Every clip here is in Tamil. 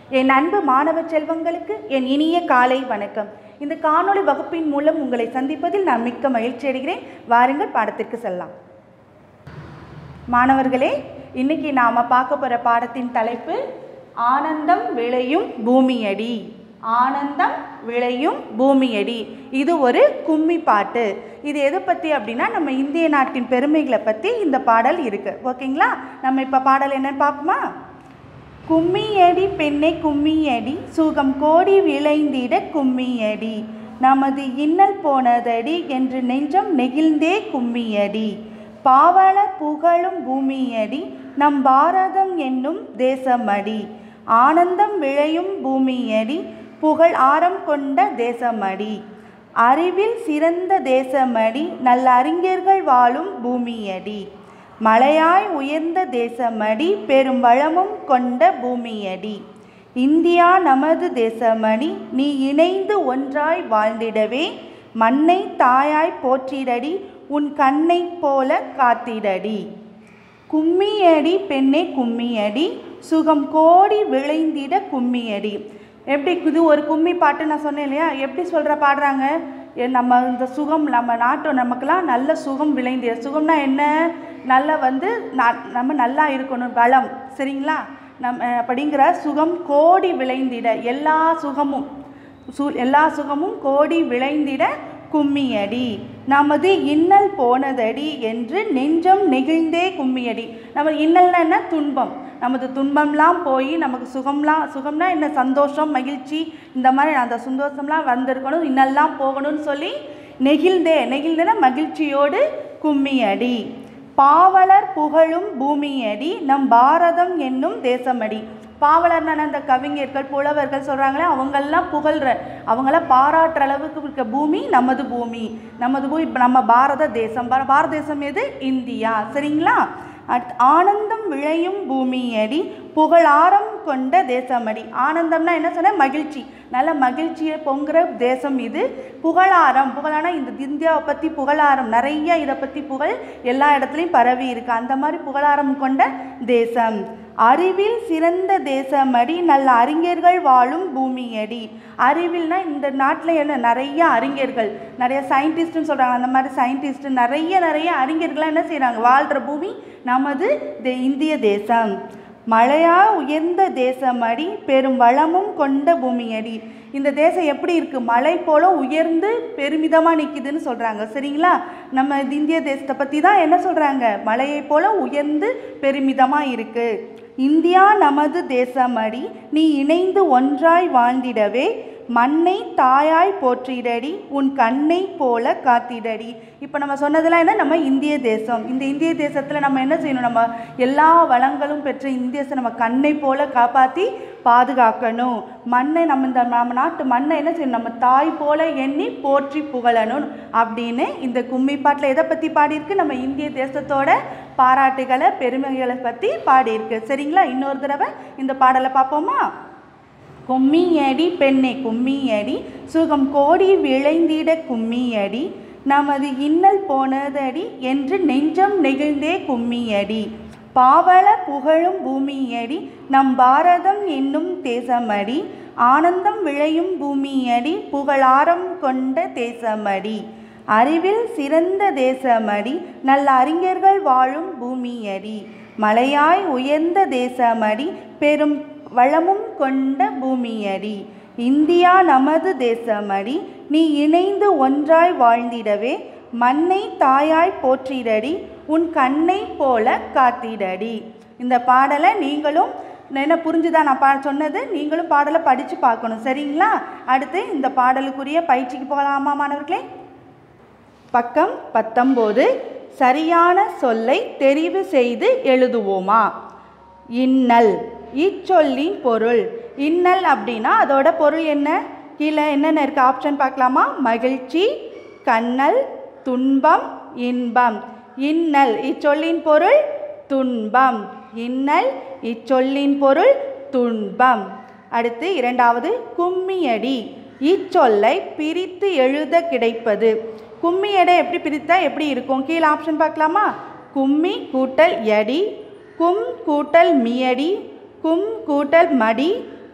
என் அன்பு மாணவ செல்வங்களுக்கு என் இனிய காலை வணக்கம் இந்த காணொளி வகுப்பின் மூலம் உங்களை சந்திப்பதில் நான் மிக்க மகிழ்ச்சி அடைகிறேன் வாருங்கள் பாடத்திற்கு செல்லலாம் மாணவர்களே இன்னைக்கு நாம் பார்க்க போகிற பாடத்தின் தலைப்பு ஆனந்தம் விளையும் பூமியடி ஆனந்தம் விளையும் பூமியடி இது ஒரு கும்மி பாட்டு இது எதை பற்றி அப்படின்னா நம்ம இந்திய நாட்டின் பெருமைகளை பற்றி இந்த பாடல் இருக்குது ஓகேங்களா நம்ம இப்போ பாடல் என்னன்னு பார்ப்போமா கும்மியடி பெண்ணே கும்மியடி சுகம் கோடி விளைந்திட கும்மியடி நமது இன்னல் போனதடி என்று நெஞ்சம் நெகிழ்ந்தே கும்மியடி பாவல புகழும் பூமியடி நம் பாரதம் என்னும் தேசமடி ஆனந்தம் விளையும் பூமியடி புகழ் ஆரம் கொண்ட தேசமடி அறிவில் சிறந்த தேசமடி நல்ல அறிஞர்கள் வாழும் பூமியடி மலையாய் உயர்ந்த தேசமடி பெரும் வளமும் கொண்ட பூமியடி இந்தியா நமது தேசமடி நீ இணைந்து ஒன்றாய் வாழ்ந்திடவே மண்ணை தாயாய் போற்றிடடி உன் கண்ணைப் போல காத்திடடி கும்மியடி பெண்ணே கும்மியடி சுகம் கோடி விளைந்திட கும்மியடி எப்படி இது ஒரு கும்மி பாட்டு நான் சொன்னேன் இல்லையா எப்படி சொல்கிற பாடுறாங்க எ, நம்ம இந்த சுகம் நம்ம நாட்டு நமக்கெல்லாம் நல்ல சுகம் விளைந்திட சுகம்னா என்ன நல்ல வந்து நா- நம்ம நல்லா இருக்கணும் பலம் சரிங்களா நம் அஹ், அப்படிங்கிற சுகம் கோடி விளைந்திட எல்லா சுகமும் சு எல்லா சுகமும் கோடி விளைந்திட கும்மியடி நமது இன்னல் போனதடி என்று நெஞ்சம் நெகிழ்ந்தே கும்மியடி நம்ம இன்னல்னா என்ன துன்பம் நமது துன்பம்லாம் போய் நமக்கு சுகம்லாம் சுகம்னா என்ன சந்தோஷம் மகிழ்ச்சி இந்த மாதிரி அந்த சந்தோஷம்லாம் வந்திருக்கணும் இன்னெல்லாம் போகணும்னு சொல்லி நெகிழ்ந்தே நெகிழ்ந்தேன்னா மகிழ்ச்சியோடு கும்மியடி பாவலர் புகழும் பூமியடி நம் பாரதம் என்னும் தேசமடி பாவலர்னா அந்த கவிஞர்கள் புலவர்கள் சொல்கிறாங்களே அவங்கெல்லாம் புகழ்ற அவங்கள பாராட்டுற அளவுக்கு இருக்க பூமி நமது பூமி நமது பூமி இப்ப நம்ம பாரத தேசம் பார- பாரத தேசம் எது இந்தியா சரிங்களா அடுத்து ஆனந்தம் விளையும் பூமியடி புகழாரம் கொண்ட தேசமடி ஆனந்தம்னா என்ன சொன்ன மகிழ்ச்சி நல்ல மகிழ்ச்சியை பொங்குற தேசம் இது புகழாரம் புகழானா இந்த இந்தியாவை பற்றி புகழாரம் நிறைய இதை பற்றி புகழ் எல்லா இடத்துலையும் பரவி இருக்கு அந்த மாதிரி புகழாரம் கொண்ட தேசம் அறிவில் சிறந்த தேசமடி நல்ல அறிஞர்கள் வாழும் பூமியடி அறிவில்னா இந்த நாட்டில் என்ன நிறைய அறிஞர்கள் நிறைய சயின்டிஸ்ட்னு சொல்கிறாங்க அந்த மாதிரி சயின்டிஸ்ட் நிறைய நிறைய அறிஞர்கள்லாம் என்ன செய்கிறாங்க வாழ்கிற பூமி நமது தே- இந்திய தேசம் மழையா உயர்ந்த தேசமடி பெரும் வளமும் கொண்ட பூமியடி இந்த தேசம் எப்படி இருக்குது மலை போல உயர்ந்து பெருமிதமாக நிற்கிதுன்னு சொல்கிறாங்க சரிங்களா நம்ம இந்த இந்திய தேசத்தை பற்றி தான் என்ன சொல்கிறாங்க மலையை போல உயர்ந்து பெருமிதமாக இருக்குது இந்தியா நமது தேசமடி நீ இணைந்து ஒன்றாய் வாழ்ந்திடவே மண்ணை தாயாய் போற்றிடடி உன் கண்ணை போல காத்திடடி இப்போ நம்ம சொன்னதெல்லாம் என்ன நம்ம இந்திய தேசம் இந்த இந்திய தேசத்தில் நம்ம என்ன செய்யணும் நம்ம எல்லா வளங்களும் பெற்ற இந்திய தேசம் நம்ம கண்ணை போல காப்பாற்றி பாதுகாக்கணும் மண்ணை நம்ம இந்த நம்ம நாட்டு மண்ணை என்ன செய்யணும் நம்ம தாய் போல எண்ணி போற்றி புகழணும் அப்படின்னு இந்த கும்மி பாட்டில் எதை பற்றி பாடியிருக்கு நம்ம இந்திய தேசத்தோட பாராட்டுகளை பெருமைகளை பற்றி பாடியிருக்கு சரிங்களா இன்னொரு தடவை இந்த பாடலை பார்ப்போமா கும்மியடி பெண்ணே கும்மியடி சுகம் கோடி விளைந்திட கும்மியடி நமது இன்னல் போனதடி என்று நெஞ்சம் நெகிழ்ந்தே கும்மியடி பாவல புகழும் பூமியடி நம் பாரதம் என்னும் தேசமடி ஆனந்தம் விளையும் பூமியடி புகழாரம் கொண்ட தேசமடி அறிவில் சிறந்த தேசமடி நல்ல அறிஞர்கள் வாழும் பூமியடி மலையாய் உயர்ந்த தேசமடி பெரும் வளமும் கொண்ட பூமியடி இந்தியா நமது தேசமடி நீ இணைந்து ஒன்றாய் வாழ்ந்திடவே மண்ணை தாயாய் போற்றிடடி உன் கண்ணை போல காத்திடடி இந்த பாடலை நீங்களும் என்ன புரிஞ்சுதா நான் பா சொன்னது நீங்களும் பாடலை படித்து பார்க்கணும் சரிங்களா அடுத்து இந்த பாடலுக்குரிய பயிற்சிக்கு போகலாமா மாணவர்களே பக்கம் பத்தொம்போது சரியான சொல்லை தெரிவு செய்து எழுதுவோமா இன்னல் இச்சொல்லின் பொருள் இன்னல் அப்படின்னா அதோட பொருள் என்ன கீழே என்னென்ன இருக்குது ஆப்ஷன் பார்க்கலாமா மகிழ்ச்சி கண்ணல் துன்பம் இன்பம் இன்னல் இச்சொல்லின் பொருள் துன்பம் இன்னல் இச்சொல்லின் பொருள் துன்பம் அடுத்து இரண்டாவது கும்மியடி இச்சொல்லை பிரித்து எழுத கிடைப்பது கும்மியடை எப்படி பிரித்தா எப்படி இருக்கும் கீழே ஆப்ஷன் பார்க்கலாமா கும்மி கூட்டல் எடி கும் கூட்டல் மியடி கும் கூட்டல் மடி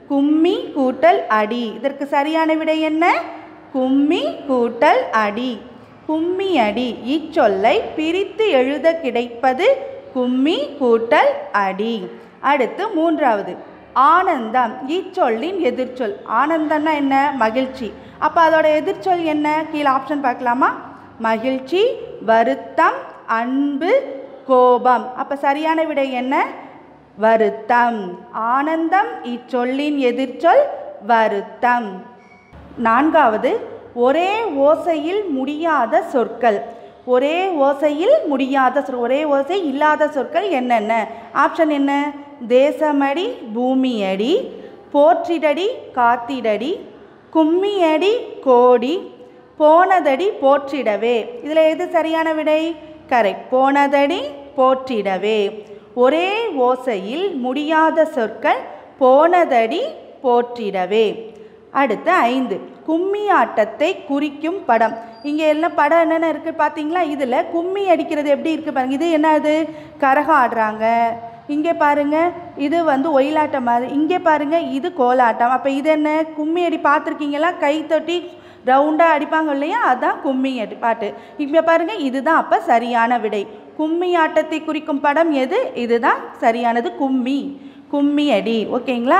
கும்மி கூட்டல் அடி இதற்கு சரியான விடை என்ன கும்மி கூட்டல் அடி கும்மி அடி இச்சொல்லை பிரித்து எழுத கிடைப்பது கும்மி கூட்டல் அடி அடுத்து மூன்றாவது ஆனந்தம் இச்சொல்லின் எதிர்ச்சொல் ஆனந்தம்னா என்ன மகிழ்ச்சி அப்போ அதோட எதிர்ச்சொல் என்ன கீழே ஆப்ஷன் பார்க்கலாமா மகிழ்ச்சி வருத்தம் அன்பு கோபம் அப்போ சரியான விடை என்ன வருத்தம் ஆனந்தம் இச்சொல்லின் எதிர்ச்சொல் வருத்தம் நான்காவது ஒரே ஓசையில் முடியாத சொற்கள் ஒரே ஓசையில் முடியாத சொல் ஒரே ஓசை இல்லாத சொற்கள் என்னென்ன ஆப்ஷன் என்ன தேசமடி பூமியடி போற்றிடடி காத்திடடி கும்மியடி கோடி போனதடி போற்றிடவே இதில் எது சரியான விடை கரெக்ட் போனதடி போற்றிடவே ஒரே ஓசையில் முடியாத சொற்கள் போனதடி போற்றிடவே அடுத்து ஐந்து கும்மி ஆட்டத்தை குறிக்கும் படம் இங்கே எல்லாம் படம் என்னென்ன இருக்குது பார்த்தீங்களா இதில் கும்மி அடிக்கிறது எப்படி இருக்குது பாருங்க இது என்னது கரகம் ஆடுறாங்க இங்கே பாருங்க இது வந்து ஒயிலாட்டம் மாதிரி இங்கே பாருங்க இது கோலாட்டம் அப்போ இது என்ன கும்மி அடி பார்த்துருக்கீங்களா கை தட்டி ரவுண்டாக அடிப்பாங்க இல்லையா அதான் கும்மி அடி பாட்டு இங்கே பாருங்க இதுதான் அப்போ சரியான விடை கும்மி ஆட்டத்தை குறிக்கும் படம் எது இதுதான் சரியானது கும்மி கும்மி அடி ஓகேங்களா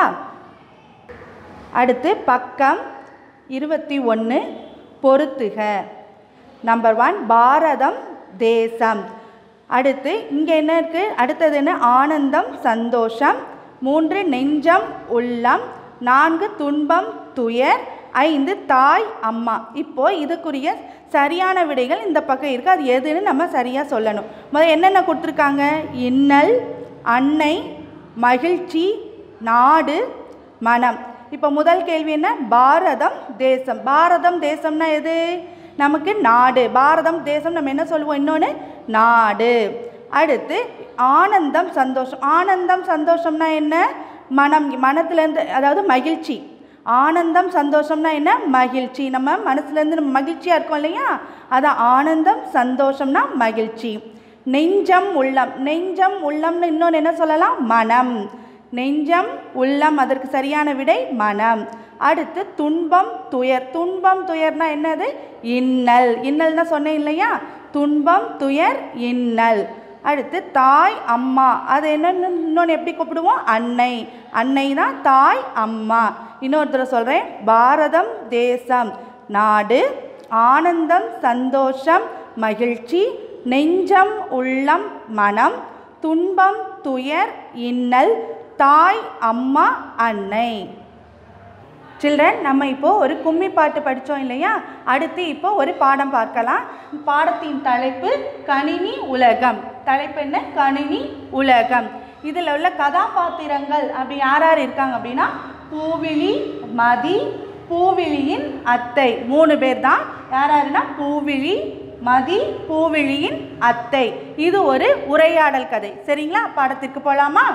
அடுத்து பக்கம் இருபத்தி ஒன்று பொறுத்துக நம்பர் ஒன் பாரதம் தேசம் அடுத்து இங்கே என்ன இருக்குது அடுத்தது என்ன ஆனந்தம் சந்தோஷம் மூன்று நெஞ்சம் உள்ளம் நான்கு துன்பம் துயர் ஐந்து தாய் அம்மா இப்போ இதுக்குரிய சரியான விடைகள் இந்த பக்கம் இருக்குது அது எதுன்னு நம்ம சரியாக சொல்லணும் முதல்ல என்னென்ன கொடுத்துருக்காங்க இன்னல் அன்னை மகிழ்ச்சி நாடு மனம் இப்போ முதல் கேள்வி என்ன பாரதம் தேசம் பாரதம் தேசம்னா எது நமக்கு நாடு பாரதம் தேசம் நம்ம என்ன சொல்லுவோம் இன்னொன்று நாடு அடுத்து ஆனந்தம் சந்தோஷம் ஆனந்தம் சந்தோஷம்னா என்ன மனம் மனத்துலேருந்து அதாவது மகிழ்ச்சி ஆனந்தம் சந்தோஷம்னா என்ன மகிழ்ச்சி நம்ம மனசுலேருந்து நம்ம மகிழ்ச்சியாக இருக்கோம் இல்லையா அதான் ஆனந்தம் சந்தோஷம்னா மகிழ்ச்சி நெஞ்சம் உள்ளம் நெஞ்சம் உள்ளம்னு இன்னொன்று என்ன சொல்லலாம் மனம் நெஞ்சம் உள்ளம் அதற்கு சரியான விடை மனம் அடுத்து துன்பம் துயர் துன்பம் துயர்னா என்னது இன்னல் இன்னல்னா சொன்னேன் இல்லையா துன்பம் துயர் இன்னல் அடுத்து தாய் அம்மா அது என்னன்னு இன்னொன்று எப்படி கூப்பிடுவோம் அன்னை அன்னை தான் தாய் அம்மா இன்னொருத்தர் சொல்கிறேன் பாரதம் தேசம் நாடு ஆனந்தம் சந்தோஷம் மகிழ்ச்சி நெஞ்சம் உள்ளம் மனம் துன்பம் துயர் இன்னல் தாய் அம்மா அன்னை சில்ட்ரன் நம்ம இப்போ ஒரு கும்மி பாட்டு படித்தோம் இல்லையா அடுத்து இப்போ ஒரு பாடம் பார்க்கலாம் பாடத்தின் தலைப்பு கணினி உலகம் தலைப்பு என்ன கணினி உலகம் இதில் உள்ள கதாபாத்திரங்கள் அப்படி யார் யார் இருக்காங்க அப்படின்னா பூவிழி மதி பூவிழியின் அத்தை மூணு பேர் தான் யார் யாருன்னா பூவிழி மதி பூவிழியின் அத்தை இது ஒரு உரையாடல் கதை சரிங்களா பாடத்திற்கு போகலாமா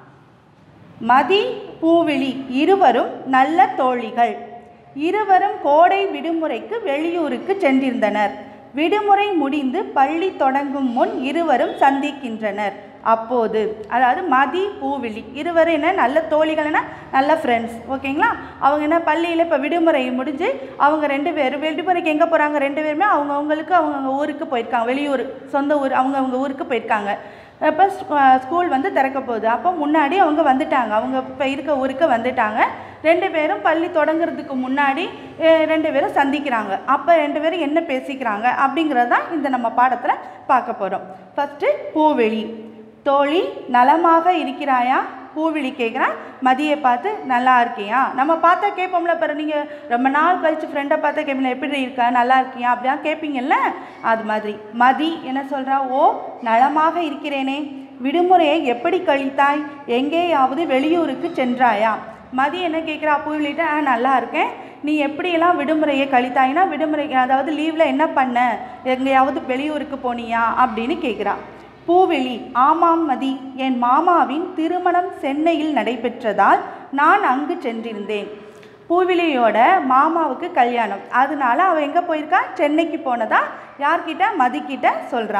மதி பூவிழி இருவரும் நல்ல தோழிகள் இருவரும் கோடை விடுமுறைக்கு வெளியூருக்கு சென்றிருந்தனர் விடுமுறை முடிந்து பள்ளி தொடங்கும் முன் இருவரும் சந்திக்கின்றனர் அப்போது அதாவது மதி பூவிழி இருவரும் என்ன நல்ல தோழிகள்னா நல்ல ஃப்ரெண்ட்ஸ் ஓகேங்களா அவங்க என்ன பள்ளியில் இப்போ விடுமுறை முடிஞ்சு அவங்க ரெண்டு பேரும் விடுமுறைக்கு எங்கே போகிறாங்க ரெண்டு பேருமே அவங்க அவங்களுக்கு அவங்க ஊருக்கு போயிருக்காங்க வெளியூர் சொந்த ஊர் அவங்க அவங்க ஊருக்கு போயிருக்காங்க அப்போ ஸ்கூல் வந்து திறக்க போகுது அப்போ முன்னாடி அவங்க வந்துட்டாங்க அவங்க இப்போ இருக்க ஊருக்கு வந்துட்டாங்க ரெண்டு பேரும் பள்ளி தொடங்குறதுக்கு முன்னாடி அஹ், ரெண்டு பேரும் சந்திக்கிறாங்க அப்போ ரெண்டு பேரும் என்ன பேசிக்கிறாங்க அப்படிங்கிறது தான் இந்த நம்ம பாடத்தில் பார்க்க போகிறோம் ஃபஸ்ட்டு பூவெளி தோழி நலமாக இருக்கிறாயா பூவிழி கேட்குறான் மதியை பார்த்து நல்லா இருக்கியா நம்ம பார்த்தா கேட்போம்ல பாரு நீங்கள் ரொம்ப நாள் கழிச்சு ஃப்ரெண்டை பார்த்தா கேட்பீங்க எப்படி இருக்கா நல்லா இருக்கியா அப்படியா கேட்பீங்கல்ல அது மாதிரி மதி என்ன சொல்கிறா ஓ நலமாக இருக்கிறேனே விடுமுறையை எப்படி கழித்தாய் எங்கேயாவது வெளியூருக்கு சென்றாயா மதி என்ன கேட்குறா பூவிலிட்ட ஆ நல்லா இருக்கேன் நீ எப்படியெல்லாம் விடுமுறையை கழித்தாய்னா விடுமுறை அதாவது லீவில் என்ன பண்ண எங்கேயாவது வெளியூருக்கு போனியா அப்படின்னு கேட்குறா பூவிழி ஆமாம் மதி என் மாமாவின் திருமணம் சென்னையில் நடைபெற்றதால் நான் அங்கு சென்றிருந்தேன் பூவிலியோட மாமாவுக்கு கல்யாணம் அதனால அவள் எங்கே போயிருக்கா சென்னைக்கு போனதா யார்கிட்ட மதிக்கிட்ட சொல்கிறான்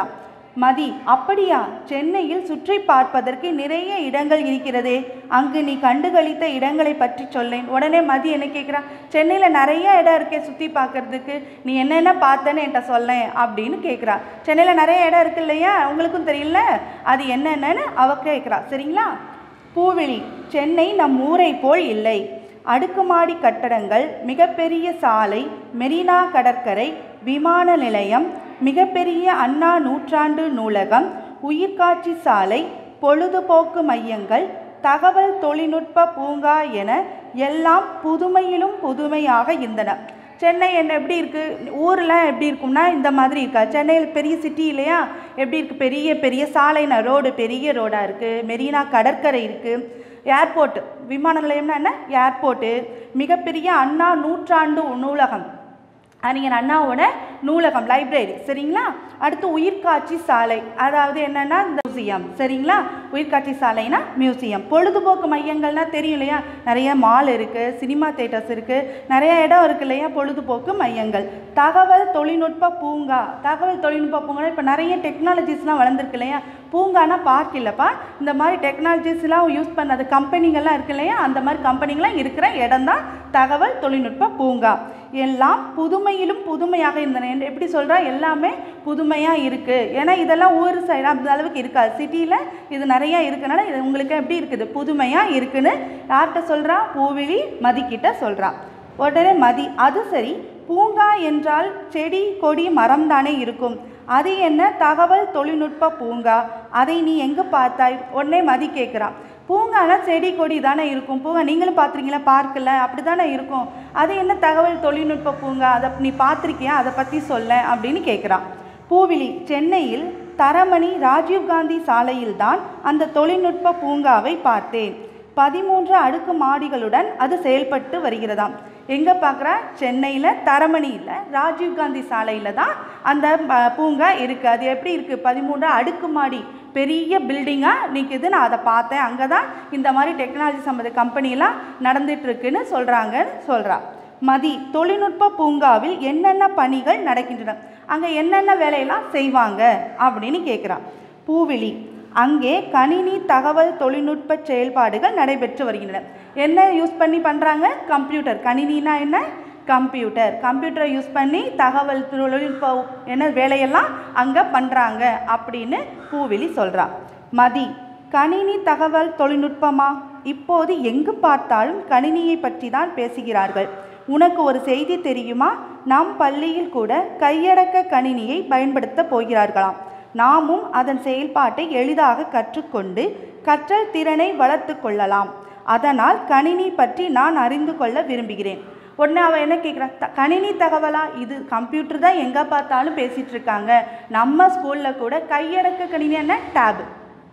மதி அப்படியா சென்னையில் சுற்றி பார்ப்பதற்கு நிறைய இடங்கள் இருக்கிறதே அங்கு நீ கண்டுகளித்த இடங்களை பற்றி சொல்லேன் உடனே மதி என்ன கேட்குறா சென்னையில் நிறைய இடம் இருக்கே சுற்றி பார்க்கறதுக்கு நீ என்னென்ன பார்த்தேன்னு என்கிட்ட சொல்லேன் அப்படின்னு கேட்குறா சென்னையில் நிறைய இடம் இருக்கு இல்லையா உங்களுக்கும் தெரியல அது என்னென்னன்னு அவ கேட்குறா சரிங்களா பூவிழி சென்னை நம் ஊரை போல் இல்லை அடுக்குமாடி கட்டடங்கள் மிகப்பெரிய சாலை மெரினா கடற்கரை விமான நிலையம் மிகப்பெரிய அண்ணா நூற்றாண்டு நூலகம் உயிர்காட்சி சாலை பொழுதுபோக்கு மையங்கள் தகவல் தொழில்நுட்ப பூங்கா என எல்லாம் புதுமையிலும் புதுமையாக இருந்தன சென்னை என்ன எப்படி இருக்குது ஊர்லாம் எப்படி இருக்கும்னா இந்த மாதிரி இருக்கா சென்னையில் பெரிய சிட்டி இல்லையா எப்படி இருக்குது பெரிய பெரிய சாலைனா ரோடு பெரிய ரோடாக இருக்குது மெரினா கடற்கரை இருக்குது ஏர்போர்ட் விமான நிலையம்னா என்ன ஏர்போர்ட்டு மிகப்பெரிய அண்ணா நூற்றாண்டு நூலகம் அறிஞர் அண்ணாவோட நூலகம் லைப்ரரி சரிங்களா அடுத்து உயிர்காட்சி சாலை அதாவது என்னன்னா இந்த மியூசியம் சரிங்களா உயிர்காட்சி சாலைனா மியூசியம் பொழுதுபோக்கு மையங்கள்னா தெரியும் இல்லையா நிறைய மால் இருக்குது சினிமா தேட்டர்ஸ் இருக்குது நிறைய இடம் இருக்கு இல்லையா பொழுதுபோக்கு மையங்கள் தகவல் தொழில்நுட்ப பூங்கா தகவல் தொழில்நுட்ப பூங்கா இப்போ நிறைய டெக்னாலஜிஸ்லாம் வளர்ந்துருக்கு இல்லையா பூங்கானா பார்க் இல்லைப்பா இந்த மாதிரி டெக்னாலஜிஸ்லாம் யூஸ் பண்ணது கம்பெனிங்கள்லாம் இருக்கு இல்லையா அந்த மாதிரி கம்பெனிங்களாம் இருக்கிற இடம் தான் தகவல் தொழில்நுட்ப பூங்கா எல்லாம் புதுமையிலும் புதுமையாக இருந்தன என்று எப்படி சொல்கிறா எல்லாமே புதுமையாக இருக்குது ஏன்னா இதெல்லாம் ஊர் சைடு அந்த அளவுக்கு இருக்காது சிட்டியில் இது நிறையா இருக்கனால இது உங்களுக்கு எப்படி இருக்குது புதுமையாக இருக்குன்னு யார்கிட்ட சொல்கிறா பூவிழி மதிக்கிட்ட சொல்கிறா உடனே மதி அது சரி பூங்கா என்றால் செடி கொடி மரம் தானே இருக்கும் அது என்ன தகவல் தொழில்நுட்ப பூங்கா அதை நீ எங்கே பார்த்தாய் உடனே மதி கேட்குறான் பூங்கானா செடி கொடி தானே இருக்கும் பூங்கா நீங்களும் பார்த்துருக்கீங்களா பார்க்கல அப்படி தானே இருக்கும் அது என்ன தகவல் தொழில்நுட்ப பூங்கா அதை நீ பார்த்துருக்கியா அதை பற்றி சொல்ல அப்படின்னு கேட்குறான் பூவிழி சென்னையில் தரமணி ராஜீவ்காந்தி சாலையில்தான் அந்த தொழில்நுட்ப பூங்காவை பார்த்தேன் பதிமூன்று அடுக்கு மாடிகளுடன் அது செயல்பட்டு வருகிறதாம் எங்கே பார்க்குறா சென்னையில் தரமணியில் ராஜீவ்காந்தி சாலையில் தான் அந்த ப- பூங்கா இருக்குது அது எப்படி இருக்குது பதிமூன்று அடுக்கு மாடி பெரிய பில்டிங்காக நிற்குது நான் அதை பார்த்தேன் அங்கே தான் இந்த மாதிரி டெக்னாலஜி சம்மந்த கம்பெனிலாம் நடந்துட்டுருக்குன்னு சொல்கிறாங்கன்னு சொல்கிறா மதி தொழில்நுட்ப பூங்காவில் என்னென்ன பணிகள் நடக்கின்றன அங்கே என்னென்ன வேலையெல்லாம் செய்வாங்க அப்படின்னு கேட்குறான் பூவிழி அங்கே கணினி தகவல் தொழில்நுட்ப செயல்பாடுகள் நடைபெற்று வருகின்றன என்ன யூஸ் பண்ணி பண்ணுறாங்க கம்ப்யூட்டர் கணினினா என்ன கம்ப்யூட்டர் கம்ப்யூட்டரை யூஸ் பண்ணி தகவல் தொழில்நுட்ப என்ன வேலையெல்லாம் அங்கே பண்ணுறாங்க அப்படின்னு பூவிழி சொல்கிறா மதி கணினி தகவல் தொழில்நுட்பமா இப்போது எங்கு பார்த்தாலும் கணினியை பற்றி தான் பேசுகிறார்கள் உனக்கு ஒரு செய்தி தெரியுமா நம் பள்ளியில் கூட கையடக்க கணினியை பயன்படுத்த போகிறார்களாம் நாமும் அதன் செயல்பாட்டை எளிதாக கற்றுக்கொண்டு கற்றல் திறனை வளர்த்து கொள்ளலாம் அதனால் கணினி பற்றி நான் அறிந்து கொள்ள விரும்புகிறேன் உடனே அவன் என்ன கேட்குறா த கணினி தகவலா இது கம்ப்யூட்டர் தான் எங்கே பார்த்தாலும் பேசிகிட்டு இருக்காங்க நம்ம ஸ்கூலில் கூட கையடக்க கணினி என்ன டேபு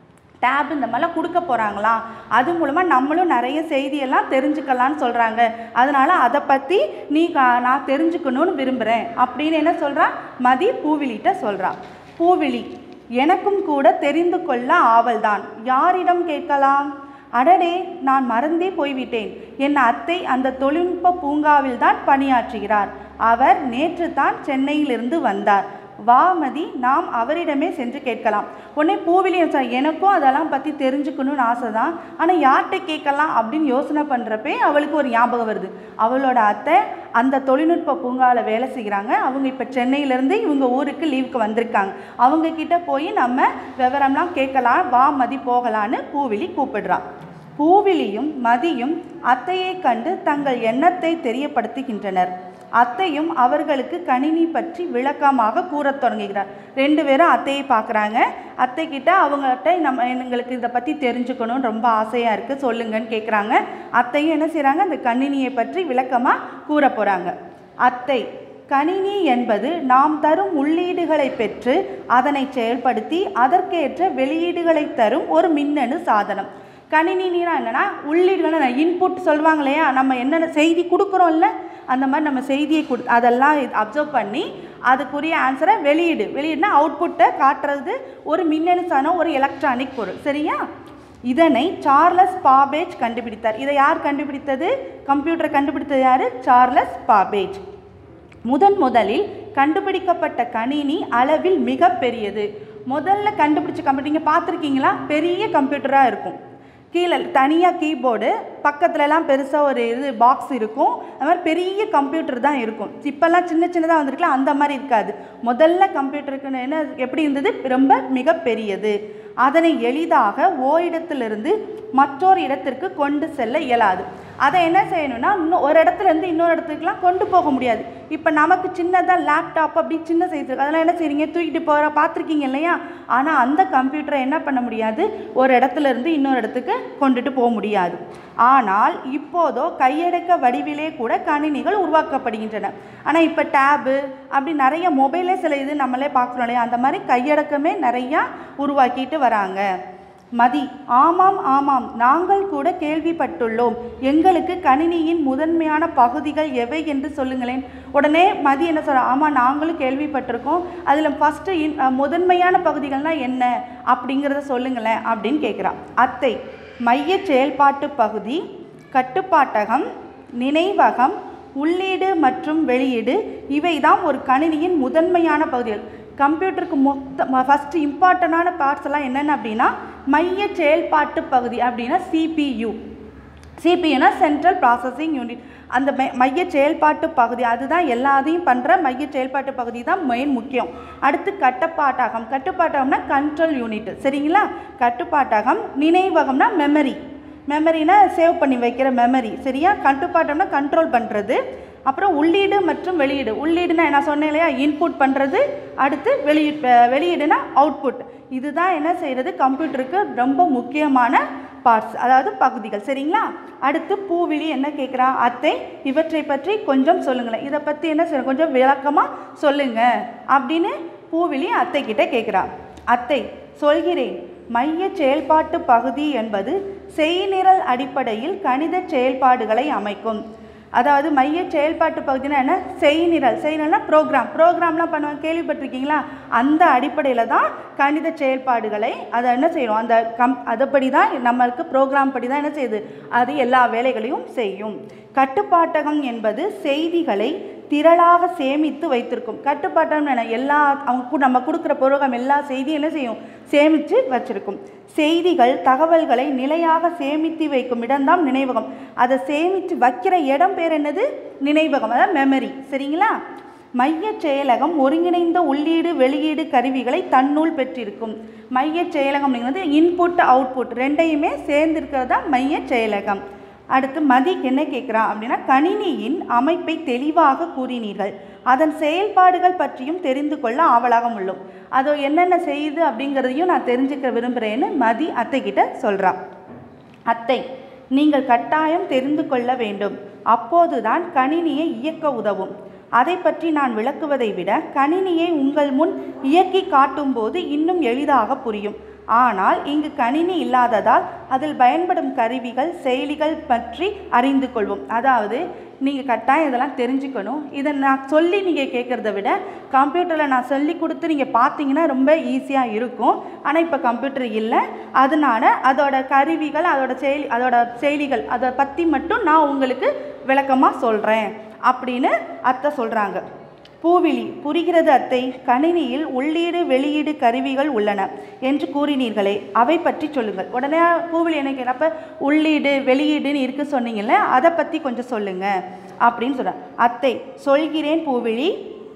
டேப் இந்த மாதிரிலாம் கொடுக்க போகிறாங்களாம் அது மூலமாக நம்மளும் நிறைய செய்தியெல்லாம் தெரிஞ்சுக்கலாம்னு சொல்கிறாங்க அதனால் அதை பற்றி நீ கா- நான் தெரிஞ்சுக்கணும்னு விரும்புகிறேன் அப்படின்னு என்ன சொல்கிறா மதி பூவிலிட்ட சொல்கிறா பூவிழி எனக்கும் கூட தெரிந்து கொள்ள ஆவல்தான் யாரிடம் கேட்கலாம் அடடே நான் மறந்தே போய்விட்டேன் என் அத்தை அந்த தொழில்நுட்ப பூங்காவில் தான் பணியாற்றுகிறார் அவர் நேற்று தான் சென்னையிலிருந்து வந்தார் வாமதி நாம் அவரிடமே சென்று கேட்கலாம் உடனே பூவிலியம் சார் எனக்கும் அதெல்லாம் பற்றி தெரிஞ்சுக்கணும்னு ஆசை தான் ஆனால் யார்கிட்ட கேட்கலாம் அப்படின்னு யோசனை பண்ணுறப்பே அவளுக்கு ஒரு ஞாபகம் வருது அவளோட அத்தை அந்த தொழில்நுட்ப பூங்காவில் வேலை செய்கிறாங்க அவங்க இப்போ சென்னையிலேருந்து இவங்க ஊருக்கு லீவுக்கு வந்திருக்காங்க அவங்க கிட்ட போய் நம்ம விவரம்லாம் கேட்கலாம் வா மதி போகலான்னு பூவிலி கூப்பிடுறா பூவிலியும் மதியும் அத்தையை கண்டு தங்கள் எண்ணத்தை தெரியப்படுத்துகின்றனர் அத்தையும் அவர்களுக்கு கணினி பற்றி விளக்கமாக கூறத் தொடங்குகிறார் ரெண்டு பேரும் அத்தையை பார்க்குறாங்க அத்தை கிட்ட அவங்கள்ட்ட நம்ம எங்களுக்கு இதை பற்றி தெரிஞ்சுக்கணும்னு ரொம்ப ஆசையாக இருக்குது சொல்லுங்கன்னு கேட்குறாங்க அத்தையும் என்ன செய்கிறாங்க அந்த கணினியை பற்றி விளக்கமாக கூற போகிறாங்க அத்தை கணினி என்பது நாம் தரும் உள்ளீடுகளை பெற்று அதனை செயல்படுத்தி அதற்கேற்ற வெளியீடுகளை தரும் ஒரு மின்னணு சாதனம் கணினினா என்னென்னா உள்ளீடுகள் இன்புட் சொல்லுவாங்க இல்லையா நம்ம என்னென்ன செய்தி கொடுக்குறோம்ல அந்த மாதிரி நம்ம செய்தியை கொடு அதெல்லாம் அப்சர்வ் பண்ணி அதுக்குரிய ஆன்சரை வெளியீடு வெளியீடுனா அவுட்புட்டை காட்டுறது ஒரு மின்னணு சாதனம் ஒரு எலக்ட்ரானிக் பொருள் சரியா இதனை சார்லஸ் பாபேஜ் கண்டுபிடித்தார் இதை யார் கண்டுபிடித்தது கம்ப்யூட்டரை கண்டுபிடித்தது யார் சார்லஸ் பாபேஜ் முதன் முதலில் கண்டுபிடிக்கப்பட்ட கணினி அளவில் மிக பெரியது முதல்ல கண்டுபிடிச்ச கம்ப்யூட்டர் நீங்கள் பார்த்துருக்கீங்களா பெரிய கம்ப்யூட்டராக இருக்கும் கீழே தனியாக கீபோர்டு பக்கத்துலலாம் பெருசாக ஒரு இது பாக்ஸ் இருக்கும் அது மாதிரி பெரிய கம்ப்யூட்டர் தான் இருக்கும் இப்போல்லாம் சின்ன சின்னதாக வந்திருக்கலாம் அந்த மாதிரி இருக்காது முதல்ல கம்ப்யூட்டருக்கு என்ன எப்படி இருந்தது ரொம்ப மிக பெரியது அதனை எளிதாக ஓரிடத்திலிருந்து மற்றொரு இடத்திற்கு கொண்டு செல்ல இயலாது அதை என்ன செய்யணும்னா இன்னும் ஒரு இடத்துல இருந்து இன்னொரு இடத்துக்குலாம் கொண்டு போக முடியாது இப்போ நமக்கு சின்னதாக லேப்டாப் அப்படி சின்ன சைஸ் இருக்குது அதெல்லாம் என்ன செய்றீங்க தூக்கிட்டு போகிற பார்த்துருக்கீங்க இல்லையா ஆனால் அந்த கம்ப்யூட்டரை என்ன பண்ண முடியாது ஒரு இடத்துல இருந்து இன்னொரு இடத்துக்கு கொண்டுட்டு போக முடியாது ஆனால் இப்போதோ கையடக்க வடிவிலே கூட கணினிகள் உருவாக்கப்படுகின்றன ஆனால் இப்போ டேபு அப்படி நிறைய மொபைலே சில இது நம்மளே பார்க்குறோம் இல்லையா அந்த மாதிரி கையடக்கமே நிறையா உருவாக்கிட்டு வராங்க மதி ஆமாம் ஆமாம் நாங்கள் கூட கேள்விப்பட்டுள்ளோம் எங்களுக்கு கணினியின் முதன்மையான பகுதிகள் எவை என்று சொல்லுங்களேன் உடனே மதி என்ன சொல்ற ஆமாம் நாங்களும் கேள்விப்பட்டிருக்கோம் அதில் ஃபஸ்ட்டு இன் அஹ், முதன்மையான பகுதிகள்னால் என்ன அப்படிங்கிறத சொல்லுங்களேன் அப்படின்னு கேட்குறான் அத்தை மைய செயல்பாட்டு பகுதி கட்டுப்பாட்டகம் நினைவகம் உள்ளீடு மற்றும் வெளியீடு இவை தான் ஒரு கணினியின் முதன்மையான பகுதிகள் கம்ப்யூட்டருக்கு மொத்த ஃபஸ்ட்டு இம்பார்ட்டண்டான பார்ட்ஸ் எல்லாம் என்னென்ன அப்படின்னா மைய செயல்பாட்டு பகுதி அப்படின்னா சிபியு சிபியுனா சென்ட்ரல் ப்ராசஸிங் யூனிட் அந்த மை மைய செயல்பாட்டு பகுதி அதுதான் எல்லாத்தையும் பண்ணுற மைய செயல்பாட்டு பகுதி தான் மெயின் முக்கியம் அடுத்து கட்டுப்பாட்டகம் கட்டுப்பாட்டகம்னா கண்ட்ரோல் யூனிட் சரிங்களா கட்டுப்பாட்டகம் நினைவகம்னா மெமரி மெமரினா சேவ் பண்ணி வைக்கிற மெமரி சரியா கட்டுப்பாட்டம்னா கண்ட்ரோல் பண்ணுறது அப்புறம் உள்ளீடு மற்றும் வெளியீடு உள்ளீடுனா நான் சொன்னேன் இல்லையா இன்புட் பண்ணுறது அடுத்து வெளியீ வெளியீடுனா அவுட்புட் இதுதான் என்ன செய்கிறது கம்ப்யூட்டருக்கு ரொம்ப முக்கியமான பார்ட்ஸ் அதாவது பகுதிகள் சரிங்களா அடுத்து பூவிழி என்ன கேட்குறா அத்தை இவற்றை பற்றி கொஞ்சம் சொல்லுங்களேன் இதை பற்றி என்ன செய்ய கொஞ்சம் விளக்கமாக சொல்லுங்க அப்படின்னு பூவிழி அத்தை கிட்ட கேட்குறா அத்தை சொல்கிறேன் மைய செயல்பாட்டு பகுதி என்பது செய்நிரல் அடிப்படையில் கணித செயல்பாடுகளை அமைக்கும் அதாவது மைய செயல்பாட்டு பகுதினா என்ன செய்நிரல் செய்நிரல்னா ப்ரோக்ராம் ப்ரோக்ராம்லாம் பண்ணுவாங்க கேள்விப்பட்டிருக்கீங்களா அந்த அடிப்படையில் தான் கணித செயல்பாடுகளை அதை என்ன செய்யணும் அந்த கம் அதுபடி தான் நம்மளுக்கு ப்ரோக்ராம் படி தான் என்ன செய்யுது அது எல்லா வேலைகளையும் செய்யும் கட்டுப்பாட்டகம் என்பது செய்திகளை திரளாக சேமித்து வைத்திருக்கும் கட்டுப்பாட்டம் என்ன எல்லா அவங்க கு- நம்ம கொடுக்குற ப்ரோக்ராம் எல்லா செய்தியும் என்ன செய்யும் சேமித்து வச்சிருக்கும் செய்திகள் தகவல்களை நிலையாக சேமித்து வைக்கும் இடம்தான் நினைவகம் அதை சேமித்து வைக்கிற இடம் பேர் என்னது நினைவகம் அதாவது மெமரி சரிங்களா மைய செயலகம் ஒருங்கிணைந்த உள்ளீடு வெளியீடு கருவிகளை தன்னுள் பெற்றிருக்கும் மைய செயலகம் அப்படிங்கிறது இன்புட் அவுட்புட் ரெண்டையுமே சேர்ந்திருக்கிறது தான் மைய செயலகம் அடுத்து மதிக்கு என்ன கேட்குறா அப்படின்னா கணினியின் அமைப்பை தெளிவாக கூறினீர்கள் அதன் செயல்பாடுகள் பற்றியும் தெரிந்து கொள்ள ஆவலாக உள்ளோம் அது என்னென்ன செய்யுது அப்படிங்கிறதையும் நான் தெரிஞ்சுக்க விரும்புகிறேன்னு மதி அத்தைக்கிட்ட சொல்கிறான் அத்தை நீங்கள் கட்டாயம் தெரிந்து கொள்ள வேண்டும் அப்போதுதான் கணினியை இயக்க உதவும் அதை பற்றி நான் விளக்குவதை விட கணினியை உங்கள் முன் இயக்கி காட்டும்போது இன்னும் எளிதாக புரியும் ஆனால் இங்கு கணினி இல்லாததால் அதில் பயன்படும் கருவிகள் செயலிகள் பற்றி அறிந்து கொள்வோம் அதாவது நீங்கள் கட்டாயம் இதெல்லாம் தெரிஞ்சுக்கணும் இதை நான் சொல்லி நீங்கள் கேட்குறத விட கம்ப்யூட்டரில் நான் சொல்லி கொடுத்து நீங்கள் பார்த்தீங்கன்னா ரொம்ப ஈஸியாக இருக்கும் ஆனால் இப்போ கம்ப்யூட்டர் இல்லை அதனால அதோட கருவிகள் அதோட செயலி அதோட செயலிகள் அதை பற்றி மட்டும் நான் உங்களுக்கு விளக்கமாக சொல்கிறேன் அப்படின்னு அத்தை சொல்கிறாங்க பூவிழி புரிகிறது அத்தை கணினியில் உள்ளீடு வெளியீடு கருவிகள் உள்ளன என்று கூறினீர்களே அவை பற்றி சொல்லுங்கள் உடனே பூவிழி என்ன கேட்டப்ப உள்ளீடு வெளியீடுன்னு இருக்கு சொன்னீங்கல்ல அதை பற்றி கொஞ்சம் சொல்லுங்க அப்படின்னு சொல்கிறேன் அத்தை சொல்கிறேன் பூவிழி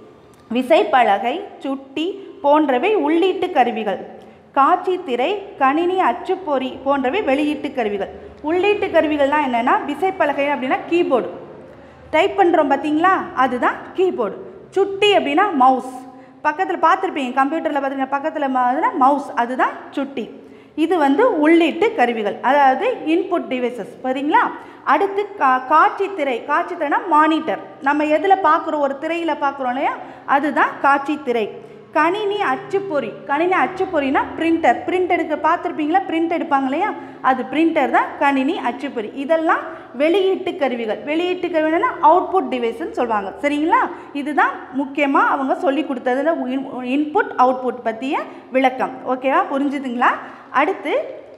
விசைப்பலகை சுட்டி போன்றவை உள்ளீட்டு கருவிகள் காட்சி திரை கணினி அச்சுப்பொறி போன்றவை வெளியீட்டு கருவிகள் உள்ளீட்டு கருவிகள்லாம் என்னென்னா விசைப்பலகை அப்படின்னா கீபோர்டு டைப் பண்ணுறோம் பார்த்தீங்களா அதுதான் கீபோர்டு சுட்டி அப்படின்னா மவுஸ் பக்கத்தில் பார்த்துருப்பீங்க கம்ப்யூட்டரில் பார்த்தீங்கன்னா பக்கத்தில் மவுஸ் அதுதான் சுட்டி இது வந்து உள்ளீட்டு கருவிகள் அதாவது இன்புட் டிவைசஸ் சரிங்களா அடுத்து கா காட்சி திரை காட்சி திரைனா மானிட்டர் நம்ம எதில் பார்க்குறோம் ஒரு திரையில் பார்க்குறோம் இல்லையா அதுதான் காட்சி திரை கணினி அச்சுப்பொறி கணினி அச்சுப்பொறினா பிரிண்டர் பிரிண்ட் எடுக்க பார்த்துருப்பீங்களா பிரிண்ட் எடுப்பாங்க இல்லையா அது பிரிண்டர் தான் கணினி அச்சுப்பொறி இதெல்லாம் வெளியீட்டு கருவிகள் வெளியீட்டு கருவினா அவுட்புட் டிவைஸ்ன்னு சொல்லுவாங்க சரிங்களா இதுதான் முக்கியமாக அவங்க சொல்லி கொடுத்ததுல இன்புட் அவுட்புட் பற்றிய விளக்கம் ஓகேவா புரிஞ்சுதுங்களா அடுத்து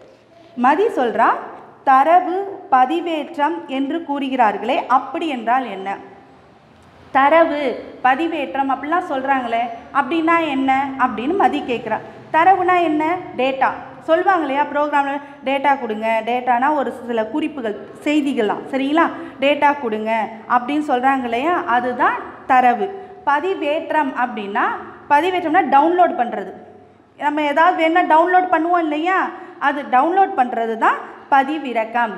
மதி சொல்றா தரவு பதிவேற்றம் என்று கூறுகிறார்களே அப்படி என்றால் என்ன தரவு பதிவேற்றம் அப்படிலாம் சொல்கிறாங்களே அப்படின்னா என்ன அப்படின்னு மதி கேட்குறா தரவுனா என்ன டேட்டா சொல்லுவாங்க இல்லையா ப்ரோக்ராமில் டேட்டா கொடுங்க டேட்டானா ஒரு சில குறிப்புகள் செய்திகள்லாம் சரிங்களா டேட்டா கொடுங்க அப்படின்னு சொல்கிறாங்க இல்லையா அதுதான் தரவு பதிவேற்றம் அப்படின்னா பதிவேற்றம்னா டவுன்லோட் பண்ணுறது நம்ம ஏதாவது வேணால் டவுன்லோட் பண்ணுவோம் இல்லையா அது டவுன்லோட் பண்ணுறது தான் பதிவிறக்கம்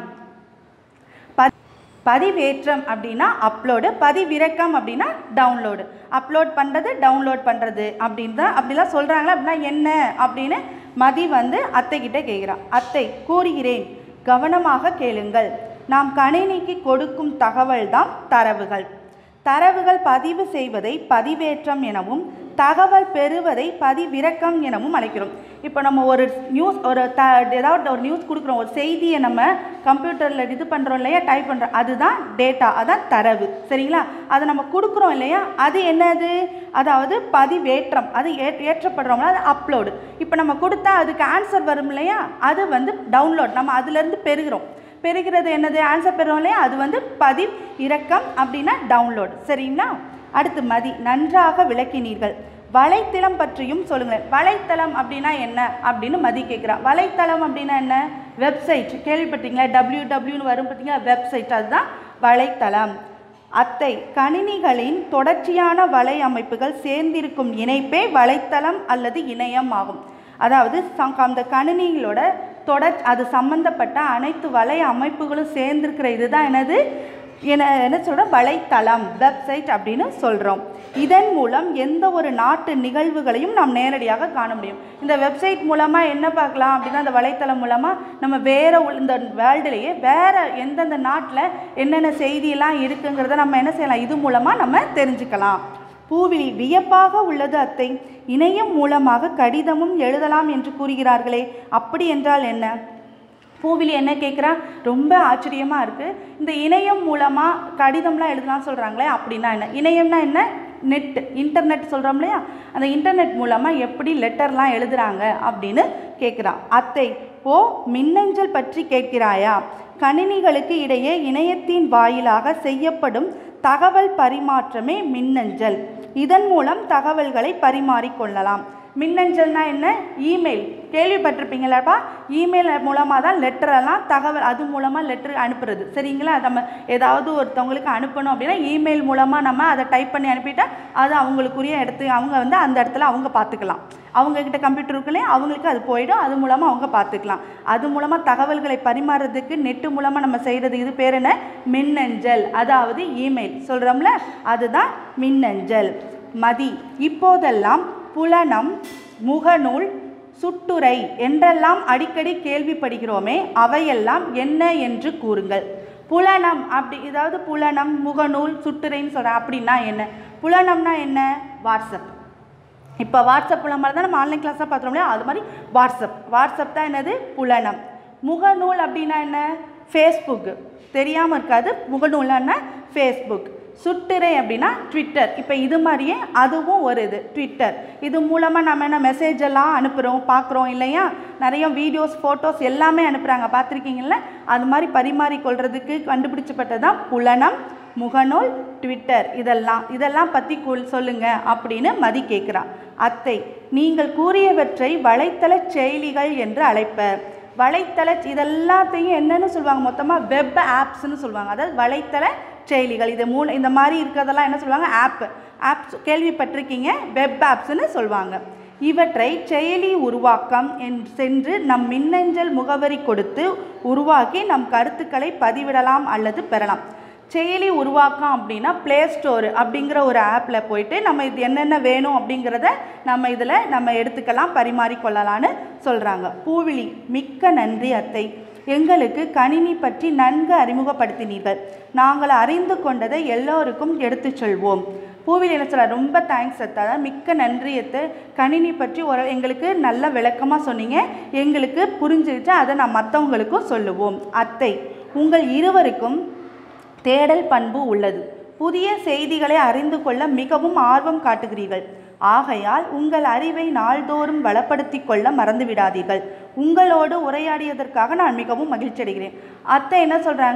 ப பதிவேற்றம் அப்படின்னா அப்லோடு பதிவிறக்கம் அப்படின்னா டவுன்லோடு அப்லோட் பண்ணுறது டவுன்லோட் பண்ணுறது அப்படின்னு தான் அப்படிலாம் சொல்கிறாங்களா அப்படின்னா என்ன அப்படின்னு மதி வந்து அத்தைக்கிட்ட கேட்குறான் அத்தை கூறுகிறேன் கவனமாக கேளுங்கள் நாம் கணினிக்கு கொடுக்கும் தகவல் தான் தரவுகள் தரவுகள் பதிவு செய்வதை பதிவேற்றம் எனவும் தகவல் பெறுவதை பதிவிறக்கம் எனவும் அழைக்கிறோம் இப்போ நம்ம ஒரு நியூஸ் ஒரு த ஏதாவது ஒரு நியூஸ் கொடுக்குறோம் ஒரு செய்தியை நம்ம கம்ப்யூட்டரில் இது பண்ணுறோம் இல்லையா டைப் பண்ணுறோம் அதுதான் டேட்டா அதான் தரவு சரிங்களா அதை நம்ம கொடுக்குறோம் இல்லையா அது என்னது அதாவது பதிவேற்றம் அது ஏ ஏற்றப்படுறோம்னா அது அப்லோடு இப்போ நம்ம கொடுத்தா அதுக்கு ஆன்சர் வரும் இல்லையா அது வந்து டவுன்லோட் நம்ம அதுலேருந்து பெறுகிறோம் பெறுகிறது என்னது ஆன்சர் பெறுறோம் இல்லையா அது வந்து பதிவு இறக்கம் அப்படின்னா டவுன்லோட் சரிங்களா அடுத்து மதி நன்றாக விளக்கினீர்கள் வலைத்தளம் பற்றியும் சொல்லுங்களேன் வலைத்தளம் அப்படின்னா என்ன அப்படின்னு மதி கேட்குறா வலைத்தளம் அப்படின்னா என்ன வெப்சைட் கேள்விப்பட்டீங்களா டபிள்யூ டபிள்யூன்னு வரும் பார்த்தீங்களா வெப்சைட் அதுதான் வலைத்தளம் அத்தை கணினிகளின் தொடர்ச்சியான வலை அமைப்புகள் சேர்ந்திருக்கும் இணைப்பே வலைத்தளம் அல்லது இணையம் ஆகும் அதாவது சம்- அந்த கணினிகளோட தொடர் அது சம்பந்தப்பட்ட அனைத்து வலை அமைப்புகளும் சேர்ந்திருக்கிற இதுதான் என்னது என்ன என்ன சொல்கிறோம் வலைத்தளம் வெப்சைட் அப்படின்னு சொல்கிறோம் இதன் மூலம் எந்த ஒரு நாட்டு நிகழ்வுகளையும் நாம் நேரடியாக காண முடியும் இந்த வெப்சைட் மூலமாக என்ன பார்க்கலாம் அப்படின்னா அந்த வலைத்தளம் மூலமாக நம்ம வேறு இந்த வேர்ல்டுலேயே வேறு எந்தெந்த நாட்டில் என்னென்ன செய்தியெல்லாம் இருக்குங்கிறத நம்ம என்ன செய்யலாம் இது மூலமாக நம்ம தெரிஞ்சுக்கலாம் பூவிழி வியப்பாக உள்ளது அத்தை இணையம் மூலமாக கடிதமும் எழுதலாம் என்று கூறுகிறார்களே அப்படி என்றால் என்ன பூவிலி என்ன கேட்குறா ரொம்ப ஆச்சரியமாக இருக்குது இந்த இணையம் மூலமாக கடிதம்லாம் எழுதலாம் சொல்கிறாங்களே அப்படின்னா என்ன இணையம்னா என்ன நெட் இன்டர்நெட் சொல்கிறோம் இல்லையா அந்த இன்டர்நெட் மூலமாக எப்படி லெட்டர்லாம் எழுதுறாங்க அப்படின்னு கேட்குறா அத்தை ஓ மின்னஞ்சல் பற்றி கேட்கிறாயா கணினிகளுக்கு இடையே இணையத்தின் வாயிலாக செய்யப்படும் தகவல் பரிமாற்றமே மின்னஞ்சல் இதன் மூலம் தகவல்களை பரிமாறிக்கொள்ளலாம் மின்னஞ்சல்னா என்ன இமெயில் கேள்விப்பட்டிருப்பீங்களாப்பா இமெயில் மூலமாக தான் லெட்டரெல்லாம் தகவல் அது மூலமாக லெட்டர் அனுப்புறது சரிங்களா நம்ம ஏதாவது ஒருத்தவங்களுக்கு அனுப்பணும் அப்படின்னா இமெயில் மூலமாக நம்ம அதை டைப் பண்ணி அனுப்பிட்டா அது அவங்களுக்குரிய இடத்து அவங்க வந்து அந்த இடத்துல அவங்க பார்த்துக்கலாம் அவங்கக்கிட்ட கம்ப்யூட்டர் இருக்குல்லையே அவங்களுக்கு அது போயிடும் அது மூலமாக அவங்க பார்த்துக்கலாம் அது மூலமாக தகவல்களை பரிமாறுறதுக்கு நெட்டு மூலமாக நம்ம செய்கிறது இது பேர் என்ன மின்னஞ்சல் அதாவது இமெயில் சொல்கிறோம்ல அதுதான் மின்னஞ்சல் மதி இப்போதெல்லாம் புலனம் முகநூல் சுட்டுரை என்றெல்லாம் அடிக்கடி கேள்விப்படுகிறோமே அவையெல்லாம் என்ன என்று கூறுங்கள் புலனம் அப்படி ஏதாவது புலனம் முகநூல் சுட்டுரைன்னு சொல்கிறேன் அப்படின்னா என்ன புலனம்னா என்ன வாட்ஸ்அப் இப்போ வாட்ஸ்அப் மூலமாக தான் நம்ம ஆன்லைன் கிளாஸாக பார்த்துறோம் இல்லையா அது மாதிரி வாட்ஸ்அப் வாட்ஸ்அப் தான் என்னது புலனம் முகநூல் அப்படின்னா என்ன ஃபேஸ்புக்கு தெரியாமல் இருக்காது முகநூல்னா ஃபேஸ்புக் சுட்டுரை அப்படின்னா ட்விட்டர் இப்போ இது மாதிரியே அதுவும் ஒரு இது ட்விட்டர் இது மூலமாக நம்ம என்ன மெசேஜ் எல்லாம் அனுப்புகிறோம் பார்க்குறோம் இல்லையா நிறைய வீடியோஸ் ஃபோட்டோஸ் எல்லாமே அனுப்புகிறாங்க பார்த்துருக்கீங்கல்ல அது மாதிரி பரிமாறிக்கொள்றதுக்கு கண்டுபிடிச்சப்பட்டது தான் புலனம் முகநூல் ட்விட்டர் இதெல்லாம் இதெல்லாம் பற்றி குல் சொல்லுங்க அப்படின்னு மதி கேட்குறா அத்தை நீங்கள் கூறியவற்றை வலைத்தள செயலிகள் என்று அழைப்பர் வலைத்தள இதெல்லாத்தையும் என்னன்னு சொல்லுவாங்க மொத்தமாக வெப் ஆப்ஸ்னு சொல்லுவாங்க அதாவது வலைத்தள செயலிகள் இது மூல இந்த மாதிரி இருக்கிறதெல்லாம் என்ன சொல்லுவாங்க ஆப் ஆப்ஸ் கேள்விப்பட்டிருக்கீங்க வெப் ஆப்ஸ்னு சொல்லுவாங்க இவற்றை செயலி உருவாக்கம் என் சென்று நம் மின்னஞ்சல் முகவரி கொடுத்து உருவாக்கி நம் கருத்துக்களை பதிவிடலாம் அல்லது பெறலாம் செயலி உருவாக்கம் அப்படின்னா ப்ளே ஸ்டோர் அப்படிங்கிற ஒரு ஆப்பில் போயிட்டு நம்ம இது என்னென்ன வேணும் அப்படிங்கிறத நம்ம இதில் நம்ம எடுத்துக்கலாம் பரிமாறிக்கொள்ளலான்னு சொல்கிறாங்க பூவிழி மிக்க நன்றி அத்தை எங்களுக்கு கணினி பற்றி நன்கு அறிமுகப்படுத்தினீர்கள் நாங்கள் அறிந்து கொண்டதை எல்லோருக்கும் எடுத்துச் சொல்வோம் பூவிலி என்ன சொல்ல ரொம்ப தேங்க்ஸ் அத்தை அதான் மிக்க நன்றி அத்தை கணினி பற்றி ஒரு எங்களுக்கு நல்ல விளக்கமாக சொன்னீங்க எங்களுக்கு புரிஞ்சிருச்சு அதை நான் மற்றவங்களுக்கும் சொல்லுவோம் அத்தை உங்கள் இருவருக்கும் தேடல் பண்பு உள்ளது புதிய செய்திகளை அறிந்து கொள்ள மிகவும் ஆர்வம் காட்டுகிறீர்கள் ஆகையால் உங்கள் அறிவை நாள்தோறும் வளப்படுத்தி கொள்ள மறந்துவிடாதீர்கள் உங்களோடு உரையாடியதற்காக நான் மிகவும் மகிழ்ச்சி அடைகிறேன் அத்தை என்ன சொல்கிறாங்க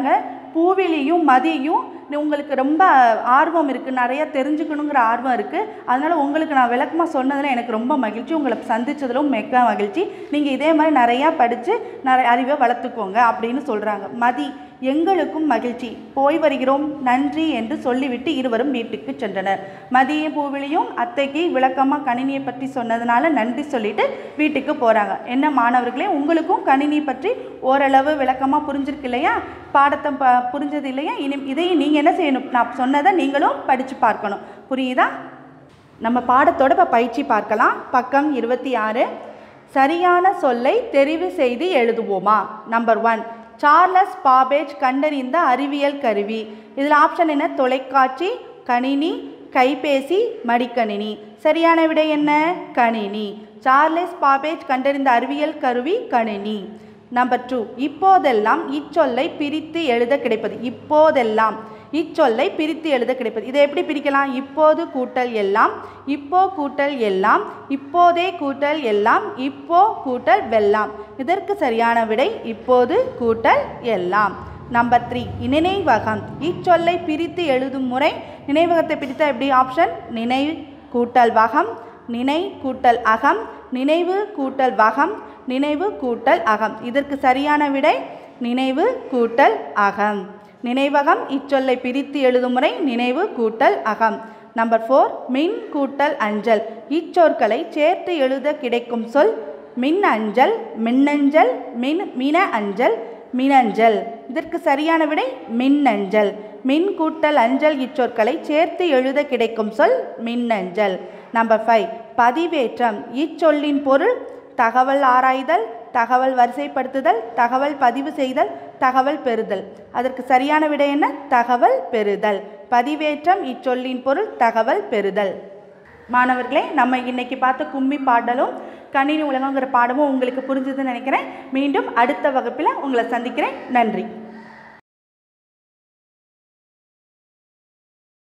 பூவிலியும் மதியும் உங்களுக்கு ரொம்ப ஆர்வம் இருக்குது நிறைய தெரிஞ்சுக்கணுங்கிற ஆர்வம் இருக்குது அதனால் உங்களுக்கு நான் விளக்கமாக சொன்னதில் எனக்கு ரொம்ப மகிழ்ச்சி உங்களை சந்திச்சதிலும் மிக்க மகிழ்ச்சி நீங்கள் இதே மாதிரி நிறையா படித்து நிறைய அறிவை வளர்த்துக்கோங்க அப்படின்னு சொல்கிறாங்க மதி எங்களுக்கும் மகிழ்ச்சி போய் வருகிறோம் நன்றி என்று சொல்லிவிட்டு இருவரும் வீட்டுக்கு சென்றனர் மதிய பூவிலியும் அத்தைக்கு விளக்கமாக கணினியை பற்றி சொன்னதுனால நன்றி சொல்லிட்டு வீட்டுக்கு போகிறாங்க என்ன மாணவர்களே உங்களுக்கும் கணினி பற்றி ஓரளவு விளக்கமாக புரிஞ்சிருக்கு இல்லையா பாடத்தை ப புரிஞ்சது இல்லையா இனி இதையும் நீங்கள் என்ன செய்யணும் நான் சொன்னதை நீங்களும் படித்து பார்க்கணும் புரியுதா நம்ம பாடத்தோட இப்போ பயிற்சி பார்க்கலாம் பக்கம் இருபத்தி ஆறு சரியான சொல்லை தெரிவு செய்து எழுதுவோமா நம்பர் ஒன் சார்லஸ் பாபேஜ் கண்டறிந்த அறிவியல் கருவி இதில் ஆப்ஷன் என்ன தொலைக்காட்சி கணினி கைபேசி மடிக்கணினி சரியான விடை என்ன கணினி சார்லஸ் பாபேஜ் கண்டறிந்த அறிவியல் கருவி கணினி நம்பர் டூ இப்போதெல்லாம் இச்சொல்லை பிரித்து எழுத கிடைப்பது இப்போதெல்லாம் இச்சொல்லை பிரித்து எழுத கிடைப்பது இதை எப்படி பிரிக்கலாம் இப்போது கூட்டல் எல்லாம் இப்போ கூட்டல் எல்லாம் இப்போதே கூட்டல் எல்லாம் இப்போ கூட்டல் வெல்லாம் இதற்கு சரியான விடை இப்போது கூட்டல் எல்லாம் நம்பர் த்ரீ நினைவகம் இச்சொல்லை பிரித்து எழுதும் முறை நினைவகத்தை பிரித்தா எப்படி ஆப்ஷன் நினை கூட்டல் வகம் நினை கூட்டல் அகம் நினைவு கூட்டல் வகம் நினைவு கூட்டல் அகம் இதற்கு சரியான விடை நினைவு கூட்டல் அகம் நினைவகம் இச்சொல்லை பிரித்து எழுதும் முறை நினைவு கூட்டல் அகம் நம்பர் ஃபோர் மின் கூட்டல் அஞ்சல் இச்சொற்களை சேர்த்து எழுத கிடைக்கும் சொல் மின் அஞ்சல் மின்னஞ்சல் மின் மின அஞ்சல் மினஞ்சல் இதற்கு சரியான விடை மின்னஞ்சல் மின் கூட்டல் அஞ்சல் இச்சொற்களை சேர்த்து எழுத கிடைக்கும் சொல் மின்னஞ்சல் நம்பர் ஃபைவ் பதிவேற்றம் இச்சொல்லின் பொருள் தகவல் ஆராய்தல் தகவல் வரிசைப்படுத்துதல் தகவல் பதிவு செய்தல் தகவல் பெறுதல் அதற்கு சரியான விடை என்ன தகவல் பெறுதல் பதிவேற்றம் இச்சொல்லின் பொருள் தகவல் பெறுதல் மாணவர்களே நம்ம இன்னைக்கு பார்த்த கும்மி பாடலும் கணினி உலகங்கிற பாடமும் உங்களுக்கு புரிஞ்சுதுன்னு நினைக்கிறேன் மீண்டும் அடுத்த வகுப்பில் உங்களை சந்திக்கிறேன் நன்றி